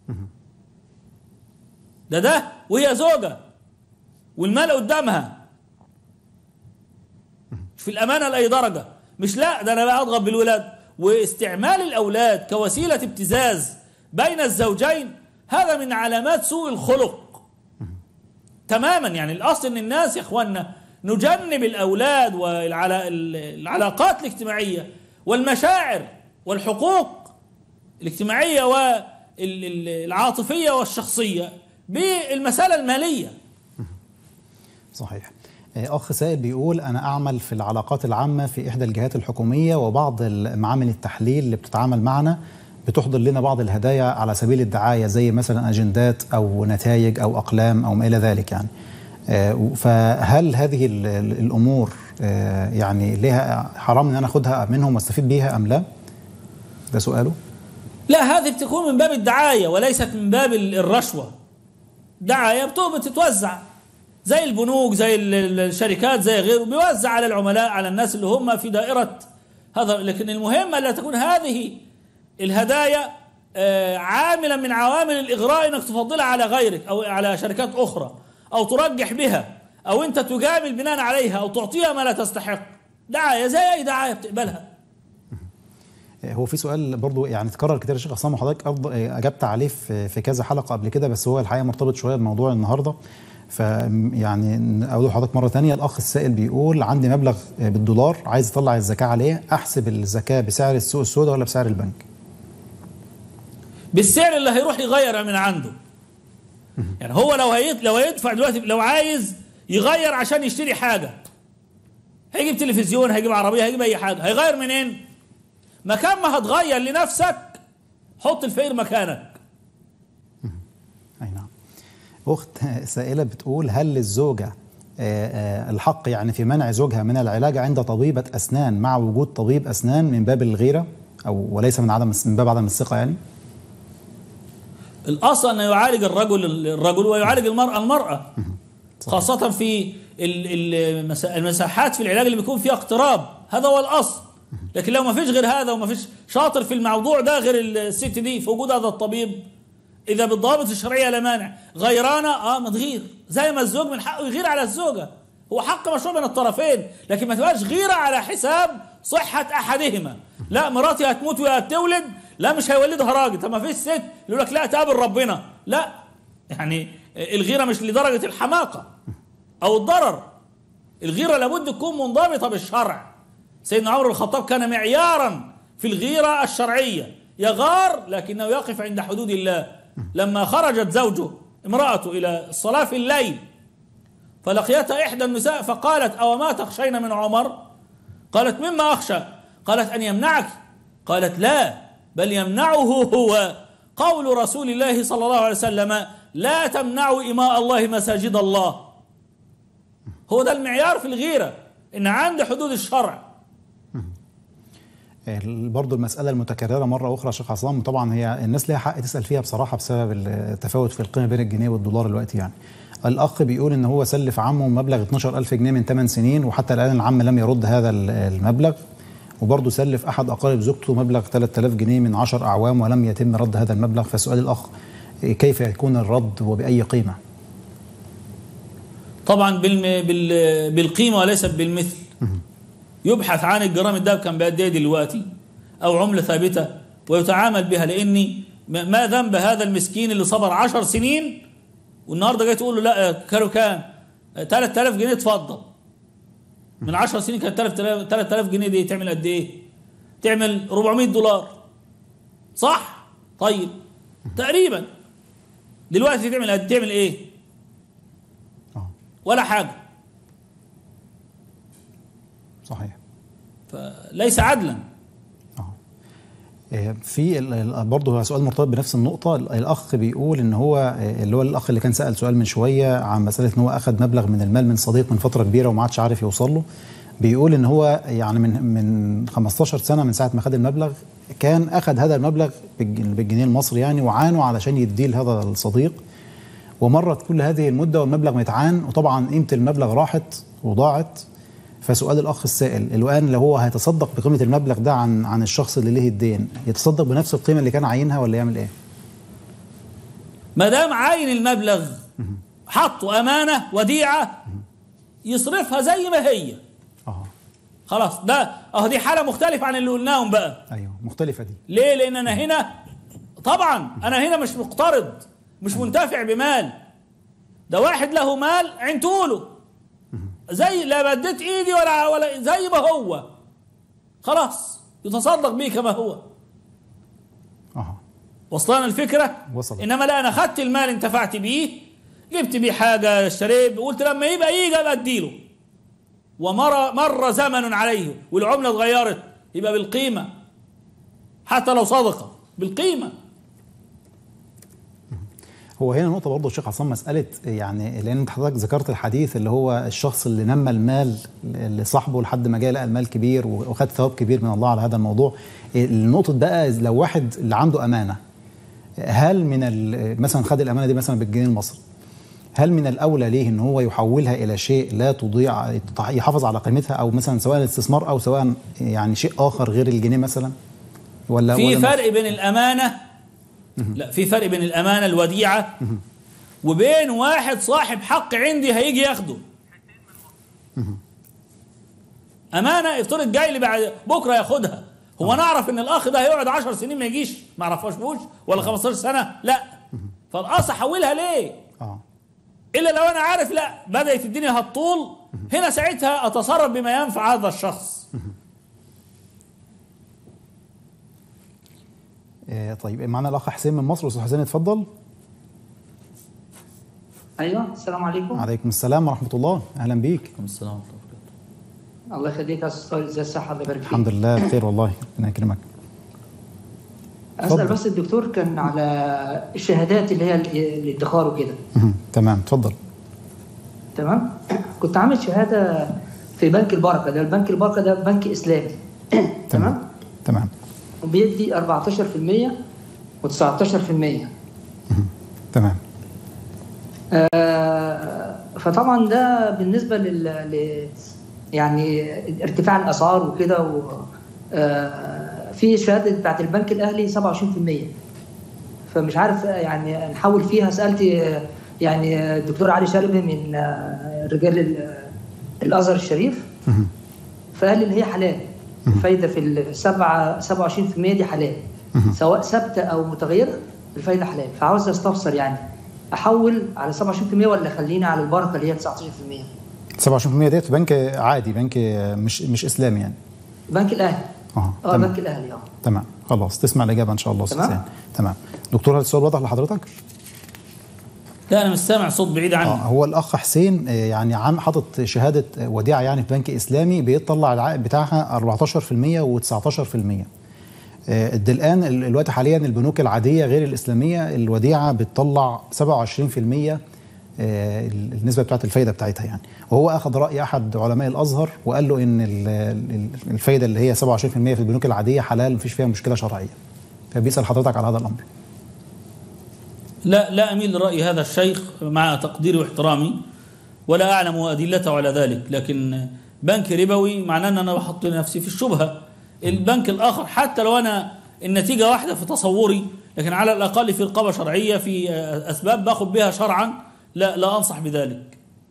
ده ده وهي زوجه والمال قدامها في الامانه لاي درجه مش لا ده انا بقى اضغط بالولاد واستعمال الاولاد كوسيله ابتزاز بين الزوجين هذا من علامات سوء الخلق تماما يعني الاصل ان الناس يا اخوانا نجنب الاولاد والعلاقات الاجتماعيه والمشاعر والحقوق الاجتماعيه والعاطفيه والشخصيه بالمساله الماليه صحيح آه، اخ سائل بيقول انا اعمل في العلاقات العامه في احدى الجهات الحكوميه وبعض معامل التحليل اللي بتتعامل معنا بتحضر لنا بعض الهدايا على سبيل الدعايه زي مثلا اجندات او نتائج او اقلام او ما الى ذلك يعني آه، فهل هذه ال- ال- الامور آه، يعني لها حرام ان انا اخدها منهم واستفيد بيها ام لا؟ ده سؤاله لا هذه بتكون من باب الدعاية وليست من باب ال- الرشوة دعاية بتو- بتتوزع زي البنوك زي ال- ال- الشركات زي غيره بيوزع على العملاء على الناس اللي هم في دائرة هذا لكن المهم ألا تكون هذه الهدايا آه، عاملا من عوامل الإغراء أنك تفضلها على غيرك أو على شركات أخرى أو ترجح بها أو أنت تجامل بناء عليها أو تعطيها ما لا تستحق دعاية زي أي دعاية بتقبلها هو في سؤال برضو يعني اتكرر كتير يا شيخ عصام وحضرتك أرض اجبت عليه في في كذا حلقه قبل كده بس هو الحقيقه مرتبط شويه بموضوع النهارده ف يعني اقول لحضرتك مره ثانيه الاخ السائل بيقول عندي مبلغ بالدولار عايز اطلع الزكاه عليه احسب الزكاه بسعر السوق السوداء ولا بسعر البنك؟ بالسعر اللي هيروح يغير من عنده يعني هو لو هيت لو هيدفع دلوقتي لو عايز يغير عشان يشتري حاجه هيجيب تلفزيون هيجيب عربيه هيجيب اي حاجه هيغير منين مكان ما هتغير لنفسك حط الفقير مكانك اي نعم اخت سائله بتقول هل للزوجه آه، آه، الحق يعني في منع زوجها من العلاج عند طبيبه اسنان مع وجود طبيب اسنان من باب الغيره او وليس من عدم من باب عدم الثقه يعني؟ الاصل انه يعالج الرجل الرجل ويعالج المراه المراه خاصه في ال- ال- المسا- المساحات في العلاج اللي بيكون فيها اقتراب هذا هو الاصل لكن لو ما فيش غير هذا وما فيش شاطر في الموضوع ده غير الست دي في وجود هذا الطبيب اذا بالضوابط الشرعيه لا مانع غيرانه اه ما تغير زي ما الزوج من حقه يغير على الزوجه هو حق مشروع من الطرفين لكن ما تبقاش غيره على حساب صحه احدهما لا مراتي هتموت وهي هتولد لا مش هيولدها راجل طب ما فيش ست يقول لك لا تقابل ربنا لا يعني الغيره مش لدرجه الحماقه او الضرر الغيره لابد تكون منضبطه بالشرع سيدنا عمر بن الخطاب كان معيارا في الغيره الشرعيه يغار لكنه يقف عند حدود الله لما خرجت زوجه امراته الى الصلاه في الليل فلقيتها احدى النساء فقالت او ما تخشين من عمر قالت مما اخشى قالت ان يمنعك قالت لا بل يمنعه هو قول رسول الله صلى الله عليه وسلم لا تمنعوا إماء الله مساجد الله هو ده المعيار في الغيرة إن عند حدود الشرع برضه المسألة المتكررة مرة أخرى يا شيخ عصام طبعا هي الناس ليها حق تسأل فيها بصراحة بسبب التفاوت في القيمة بين الجنيه والدولار دلوقتي يعني. الأخ بيقول إن هو سلف عمه مبلغ 12000 جنيه من 8 سنين وحتى الآن العم لم يرد هذا المبلغ وبرضه سلف أحد أقارب زوجته مبلغ 3000 جنيه من 10 أعوام ولم يتم رد هذا المبلغ فسؤال الأخ كيف يكون الرد وبأي قيمة؟ طبعا بالم... بال... بالقيمة وليس بالمثل يبحث عن الجرام الذهب كان بقد ايه دلوقتي او عمله ثابته ويتعامل بها لاني ما ذنب هذا المسكين اللي صبر عشر سنين والنهارده جاي تقول له لا كانوا كام 3000 جنيه اتفضل من 10 سنين كانت 3000 3000 جنيه دي تعمل قد ايه؟ تعمل 400 دولار صح؟ طيب تقريبا دلوقتي تعمل تعمل ايه اه ولا حاجه صحيح فليس عدلا اه آه، في ال- ال- برضه سؤال مرتبط بنفس النقطة ال- الأخ بيقول إن هو آه، اللي هو الأخ اللي كان سأل سؤال من شوية عن مسألة إن هو أخذ مبلغ من المال من صديق من فترة كبيرة وما عادش عارف يوصل له بيقول إن هو يعني من من 15 سنة من ساعة ما خد المبلغ كان أخذ هذا المبلغ بالج- بالجنيه المصري يعني وعانوا علشان يديه لهذا الصديق ومرت كل هذه المدة والمبلغ متعان وطبعا قيمة المبلغ راحت وضاعت فسؤال الأخ السائل الآن لو هو هيتصدق بقيمة المبلغ ده عن عن الشخص اللي ليه الدين يتصدق بنفس القيمة اللي كان عاينها ولا يعمل إيه؟ ما دام عاين المبلغ حطه امانه وديعه يصرفها زي ما هي اه خلاص ده اهو دي حاله مختلفه عن اللي قلناهم بقى ايوه مختلفة دي ليه لان انا هنا طبعا انا هنا مش مقترض مش منتفع بمال ده واحد له مال عنتوله زي لا مديت ايدي ولا ولا زي ما هو خلاص يتصدق بيه كما هو اه وصلنا الفكره وصلت. انما لا انا خدت المال انتفعت بيه جبت بيه حاجه اشتريت قلت لما يبقى يجي ابقى اديله ومر مر زمن عليه والعمله اتغيرت يبقى بالقيمه حتى لو صدقه بالقيمه هو هنا نقطة برضه الشيخ عصام مسألة يعني لأن أنت حضرتك ذكرت الحديث اللي هو الشخص اللي نمى المال لصاحبه لحد ما جاء لقى المال كبير وخد ثواب كبير من الله على هذا الموضوع. النقطة بقى لو واحد اللي عنده أمانة هل من ال- مثلا خد الأمانة دي مثلا بالجنيه المصري هل من الأولى ليه إن هو يحولها إلى شيء لا تضيع يحافظ على قيمتها أو مثلا سواء الاستثمار أو سواء يعني شيء آخر غير الجنيه مثلا؟ ولا في ولا فرق بين الامانه لا في فرق بين الامانه الوديعه وبين واحد صاحب حق عندي هيجي ياخده امانه افترض جاي لي بعد بكره ياخدها هو نعرف ان الاخ ده هيقعد 10 سنين ما يجيش ما اعرفهاش ولا 15 سنه لا فالاصل احولها ليه آه الا لو انا عارف لا بدات الدنيا هتطول هنا ساعتها اتصرف بما ينفع هذا الشخص آه، طيب معنا الأخ حسين من مصر أستاذ حسين اتفضل. ايوه السلام عليكم عليكم السلام ورحمة الله أهلا بيك السلام ورحمه الله وبركاته الله يخليك يا استاذ طارق ازي الصحه الله يبارك فيك الحمد لله بخير والله ربنا يكرمك اسال اتفضل. بس الدكتور كان على الشهادات اللي هي ال- الادخار وكده مهم. تمام اتفضل تمام كنت عامل شهاده في بنك البركه ده البنك البركه ده بنك اسلامي تمام تمام وبيدي 14% و19% تمام آه، فطبعا ده بالنسبه لل ل- يعني ارتفاع الاسعار وكده و آه، في شهاده بتاعت البنك الاهلي 27% فمش عارف يعني نحول فيها سالت آه، يعني الدكتور علي شلبي من آه، رجال ال- الازهر الشريف مهم. فقال لي ان هي حلال الفايده في السبعة 27% دي حلال سواء ثابته او متغيره الفايده حلال فعاوز استفسر يعني احول على 27% ولا خليني على البركه اللي هي 19% 27% ديت في بنك عادي بنك مش مش اسلامي يعني بنك الاهلي اه اه تمام بنك الاهلي اه تمام خلاص تسمع الاجابه ان شاء الله استاذ تمام. حسين تمام دكتور هل السؤال واضح لحضرتك؟ لا انا مش سامع صوت بعيد عني اه هو الاخ حسين آه، يعني عام حاطط شهاده آه، وديعه يعني في بنك اسلامي بيطلع العائد بتاعها 14% و19% آه، ده الان ال- الوقت حاليا البنوك العاديه غير الاسلاميه الوديعه بتطلع 27% آه، ال- النسبه بتاعت الفايده بتاعتها يعني وهو اخذ راي احد علماء الازهر وقال له ان ال- ال- الفايده اللي هي 27% في البنوك العاديه حلال مفيش فيها مشكله شرعيه فبيسال حضرتك على هذا الامر لا لا اميل لراي هذا الشيخ مع تقديري واحترامي ولا اعلم ادلته على ذلك لكن بنك ربوي معناه ان انا بحط نفسي في الشبهه البنك الاخر حتى لو انا النتيجه واحده في تصوري لكن على الاقل في رقابه شرعيه في اسباب باخد بها شرعا لا لا انصح بذلك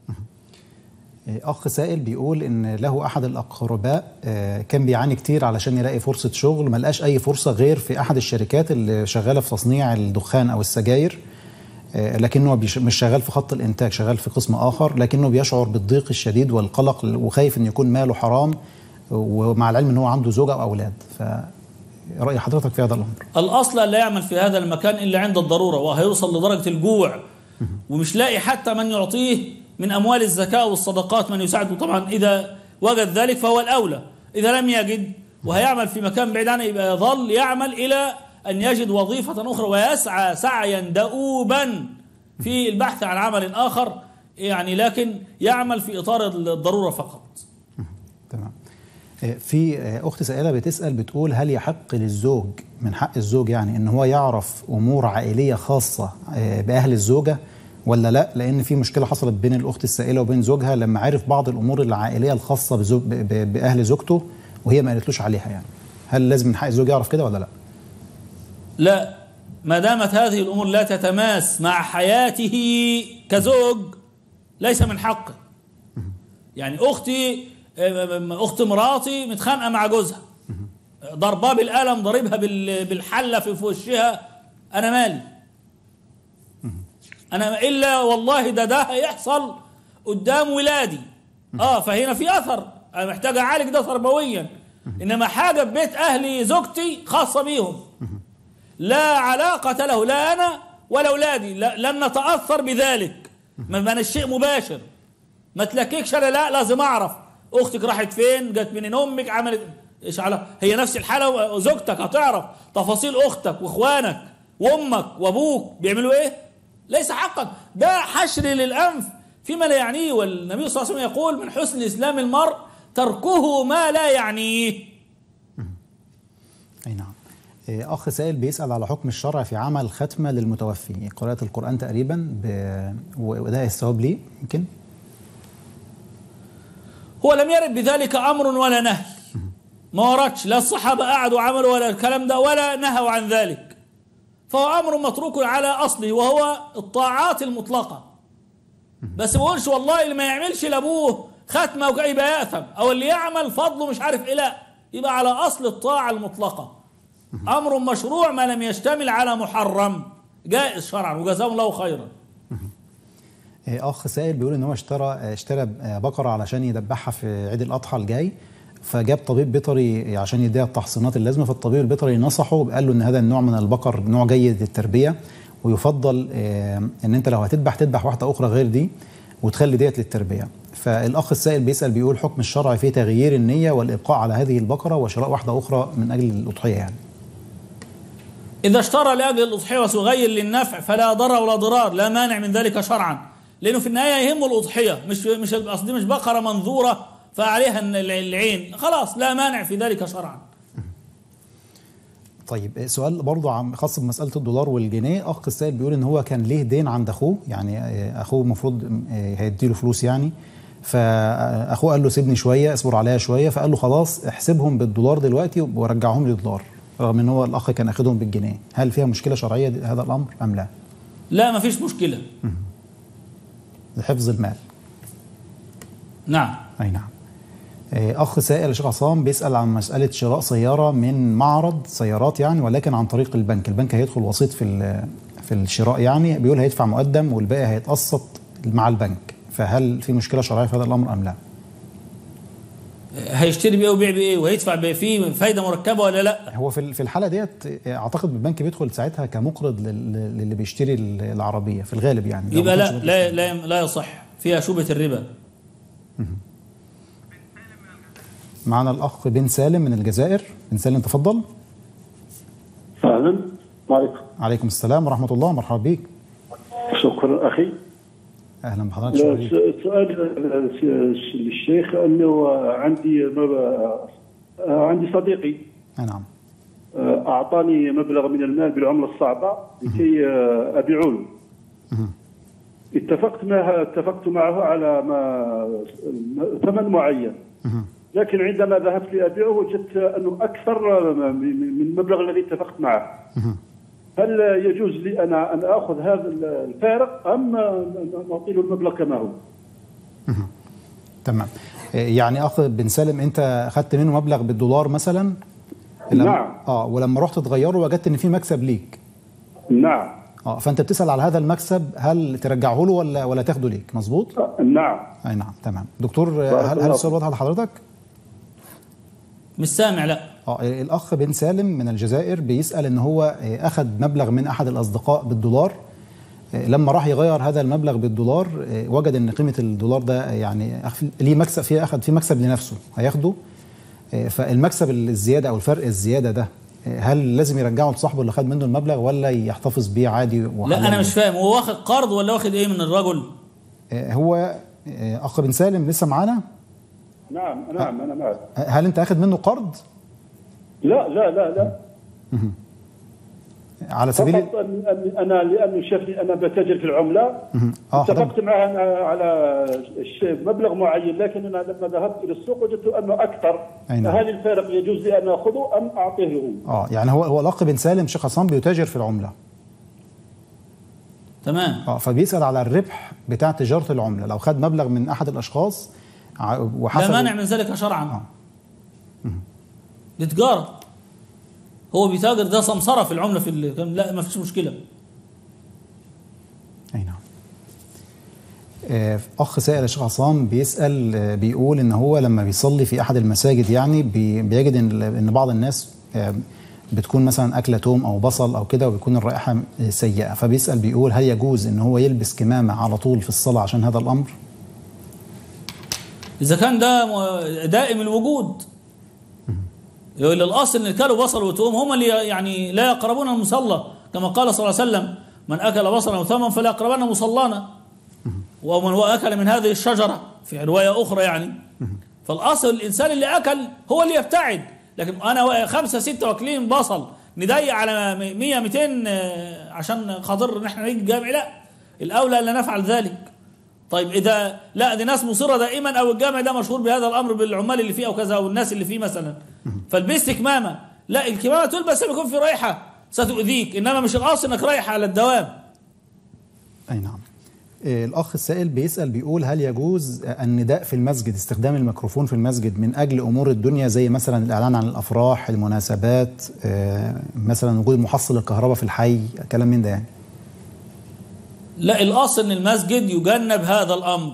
اخ سائل بيقول ان له احد الاقرباء آه، كان بيعاني كتير علشان يلاقي فرصه شغل ما لقاش اي فرصه غير في احد الشركات اللي شغاله في تصنيع الدخان او السجاير آه، لكنه بيش- مش شغال في خط الانتاج شغال في قسم اخر لكنه بيشعر بالضيق الشديد والقلق وخايف ان يكون ماله حرام ومع العلم ان هو عنده زوجه واولاد ف راي حضرتك في هذا الامر الاصل لا يعمل في هذا المكان الا عند الضروره وهيوصل لدرجه الجوع ومش لاقي حتى من يعطيه من اموال الزكاه والصدقات من يساعده طبعا اذا وجد ذلك فهو الاولى اذا لم يجد وهيعمل في مكان بعيد عنه يبقى يظل يعمل الى ان يجد وظيفه اخرى ويسعى سعيا دؤوبا في البحث عن عمل اخر يعني لكن يعمل في اطار الضروره فقط تمام آه، في آه، اخت سائله بتسال بتقول هل يحق للزوج من حق الزوج يعني ان هو يعرف امور عائليه خاصه آه، باهل الزوجه ولا لا لان في مشكله حصلت بين الاخت السائله وبين زوجها لما عرف بعض الامور العائليه الخاصه بزوج ب- ب- باهل زوجته وهي ما قالتلوش عليها يعني هل لازم من حق الزوج يعرف كده ولا لا لا ما دامت هذه الامور لا تتماس مع حياته كزوج ليس من حقه يعني اختي اخت مراتي متخانقه مع جوزها ضرباه بالقلم ضاربها بال- بالحله في في وشها انا مالي انا الا والله ده ده هيحصل قدام ولادي اه فهنا في اثر انا محتاج اعالج ده تربويا انما حاجه في بيت اهلي زوجتي خاصه بيهم لا علاقة له لا أنا ولا أولادي لا لن نتأثر بذلك ما ما الشيء مباشر ما تلككش أنا لا لازم أعرف أختك راحت فين جت منين أمك عملت إيش على هي نفس الحالة وزوجتك هتعرف تفاصيل أختك وإخوانك وأمك وأبوك بيعملوا إيه ليس حقا ده حشر للأنف فيما لا يعنيه والنبي صلى الله عليه وسلم يقول من حسن إسلام المرء تركه ما لا يعنيه اي نعم آه، اخ سائل بيسال على حكم الشرع في عمل ختمه للمتوفي قراءه القران تقريبا ب... وده الثواب ليه يمكن هو لم يرد بذلك امر ولا نهي ما وردش لا الصحابه قعدوا عملوا ولا الكلام ده ولا نهوا عن ذلك فهو امر متروك على اصله وهو الطاعات المطلقه بس ما بقولش والله اللي ما يعملش لابوه ختمه وكده يبقى ياثم او اللي يعمل فضله مش عارف ايه لا يبقى على اصل الطاعه المطلقه امر مشروع ما لم يشتمل على محرم جائز شرعا وجزاه الله خيرا آه، اخ سائل بيقول ان هو اشترى آه، اشترى آه، بقره علشان يذبحها في عيد الاضحى الجاي فجاب طبيب بيطري عشان يديها التحصينات اللازمه فالطبيب البيطري نصحه قال له ان هذا النوع من البقر نوع جيد للتربيه ويفضل آه، ان انت لو هتذبح تذبح واحده اخرى غير دي وتخلي ديت للتربيه فالاخ السائل بيسال بيقول حكم الشرع في تغيير النيه والابقاء على هذه البقره وشراء واحده اخرى من اجل الاضحيه يعني إذا اشترى لأجل الأضحية وسغير للنفع فلا ضرر ولا ضرار لا مانع من ذلك شرعا لأنه في النهاية يهمه الأضحية مش مش قصدي مش بقرة منظورة فعليها العين خلاص لا مانع في ذلك شرعا طيب آه، سؤال برضه عن خاص بمساله الدولار والجنيه اخ السائل بيقول ان هو كان ليه دين عند اخوه يعني آه، اخوه المفروض آه، هيديله فلوس يعني فاخوه قال له سيبني شويه اصبر عليا شويه فقال له خلاص احسبهم بالدولار دلوقتي ورجعهم لي دولار رغم ان هو الاخ كان اخدهم بالجنيه هل فيها مشكله شرعيه دي- هذا الامر ام لا لا ما فيش مشكلة لحفظ المال نعم اي نعم آه، اخ سائل الشيخ عصام بيسال عن مساله شراء سياره من معرض سيارات يعني ولكن عن طريق البنك البنك هيدخل وسيط في ال- في الشراء يعني بيقول هيدفع مقدم والباقي هيتقسط مع البنك فهل في مشكله شرعيه في هذا الامر ام لا هيشتري بإيه ويبيع بإيه وهيدفع بإيه فيه فايدة مركبة ولا لا هو في في الحاله ديت اعتقد البنك بيدخل ساعتها كمقرض لل- للي بيشتري العربيه في الغالب يعني لو يبقى ما لا كانش لا لا, لا يصح فيها شبهة الربا معنا الاخ بن سالم من الجزائر بن سالم تفضل اهلا وعليكم عليكم السلام ورحمه الله مرحبا بك شكرا اخي اهلا بحضرتك شكرا ليك. السؤال للشيخ انه عندي عندي صديقي أي نعم اعطاني مبلغ من المال بالعمله الصعبه لكي ابيعه له مهم. اتفقت معه اتفقت معه على ما ثمن معين مهم. لكن عندما ذهبت لابيعه وجدت انه اكثر من المبلغ الذي اتفقت معه مهم. هل يجوز لي انا ان اخذ هذا الفارق ام نعطي له المبلغ كما هو؟ تمام يعني اخ بن سالم انت اخذت منه مبلغ بالدولار مثلا لما- نعم. اه ولما رحت تغيره وجدت ان في مكسب ليك نعم اه فانت بتسال على هذا المكسب هل ترجعه له ولا ولا تاخده ليك مظبوط نعم اي نعم تمام دكتور بارك هل هل الله السؤال واضح لحضرتك مش سامع لا اه الاخ بن سالم من الجزائر بيسال ان هو آه، اخذ مبلغ من احد الاصدقاء بالدولار آه، لما راح يغير هذا المبلغ بالدولار آه، وجد ان قيمه الدولار ده يعني أخ- ليه مكسب فيه اخذ فيه مكسب لنفسه هياخده آه، فالمكسب الزياده او الفرق الزياده ده آه، هل لازم يرجعه لصاحبه اللي خد منه المبلغ ولا يحتفظ بيه عادي لا وحلال؟ انا مش فاهم هو واخد قرض ولا واخد ايه من الرجل آه، هو آه، اخ بن سالم لسه معانا نعم نعم انا معك هل انت اخذ منه قرض لا لا لا لا على سبيل فقط أن أن انا لانه شافني انا بتاجر في العمله مهم. اه حضرتك اتفقت معه أنا على الش- مبلغ معين لكن انا لما ذهبت الى السوق وجدت انه اكثر أي نعم. فهل الفارق يجوز لي ان اخذه ام اعطيه له؟ اه يعني هو هو الاخ بن سالم شيخ عصام بيتاجر في العمله تمام اه فبيسال على الربح بتاع تجاره العمله لو خد مبلغ من احد الاشخاص ع- لا وحسب مانع من ذلك شرعا آه. دي تجاره هو بيتاجر ده سمسره في العمله في ال... لا ما فيش مشكله اي نعم آه، اخ سائل الشيخ عصام بيسال آه، بيقول ان هو لما بيصلي في احد المساجد يعني بي- بيجد ان ان بعض الناس آه، بتكون مثلا اكله توم او بصل او كده وبيكون الرائحه آه، سيئه فبيسال بيقول هل يجوز ان هو يلبس كمامه على طول في الصلاه عشان هذا الامر؟ اذا كان ده م- دائم الوجود يقول الاصل ان كانوا بصل وتوم هم اللي يعني لا يقربون المصلى كما قال صلى الله عليه وسلم من اكل بصلا وثوما فلا يقربن مصلانا ومن هو اكل من هذه الشجره في روايه اخرى يعني فالاصل الانسان اللي اكل هو اللي يبتعد لكن انا خمسه سته واكلين بصل نضيق على 100 200 آه، عشان خاطر ان احنا نيجي الجامع لا الاولى لا نفعل ذلك طيب اذا لا دي ناس مصره دائما او الجامع ده مشهور بهذا الامر بالعمال اللي فيه او كذا او الناس اللي فيه مثلا فلبست كمامه لا الكمامه تلبس لما يكون في رائحه ستؤذيك انما مش الاصل انك رايح على الدوام اي نعم آه، الاخ السائل بيسال بيقول هل يجوز آه، النداء في المسجد استخدام الميكروفون في المسجد من اجل امور الدنيا زي مثلا الاعلان عن الافراح المناسبات آه، مثلا وجود محصل الكهرباء في الحي كلام من ده يعني لا الاصل ان المسجد يجنب هذا الامر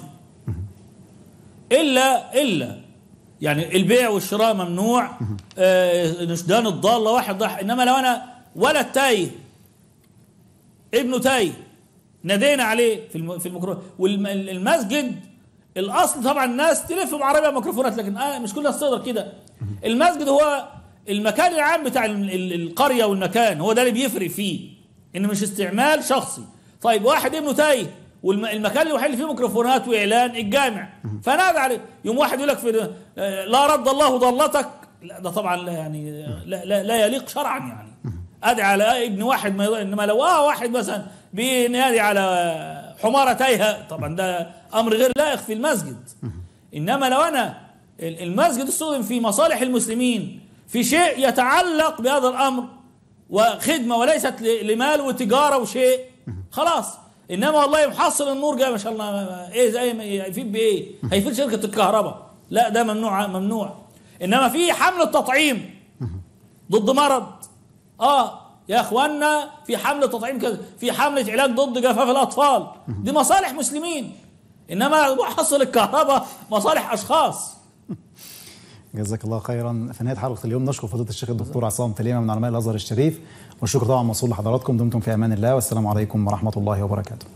الا الا يعني البيع والشراء ممنوع آه نشدان الضاله واحد ضح انما لو انا ولد تايه ابنه تايه نادينا عليه في الم- في الميكروفون والمسجد الاصل طبعا الناس تلف بعربيه ميكروفونات لكن آه مش كل الناس تقدر كده المسجد هو المكان العام بتاع ال- ال- القريه والمكان هو ده اللي بيفرق فيه انه مش استعمال شخصي طيب واحد ابنه تايه والمكان الوحيد اللي فيه ميكروفونات واعلان الجامع فنادى عليه يوم واحد يقول لك في آه، لا رد الله ضالتك لا ده طبعا لا يعني لا, لا, لا يليق شرعا يعني ادعي على ابن واحد ما يض- انما لو اه واحد مثلا بينادي على حماره تايهه طبعا ده امر غير لائق في المسجد انما لو انا ال- المسجد استخدم في مصالح المسلمين في شيء يتعلق بهذا الامر وخدمه وليست ل- لمال وتجاره وشيء خلاص انما والله محصل النور جاي ما شاء الله ايه زي ما هيفيد بايه؟ هيفيد شركه الكهرباء لا ده ممنوع ممنوع انما في حمل التطعيم ضد مرض اه يا اخوانا في حمله تطعيم كذا في حمله علاج ضد جفاف الاطفال دي مصالح مسلمين انما محصل الكهرباء مصالح اشخاص جزاك الله خيرا في نهايه حلقه اليوم نشكر فضيله الشيخ الدكتور عصام تليمه من علماء الازهر الشريف والشكر طبعا موصول لحضراتكم دمتم في امان الله والسلام عليكم ورحمه الله وبركاته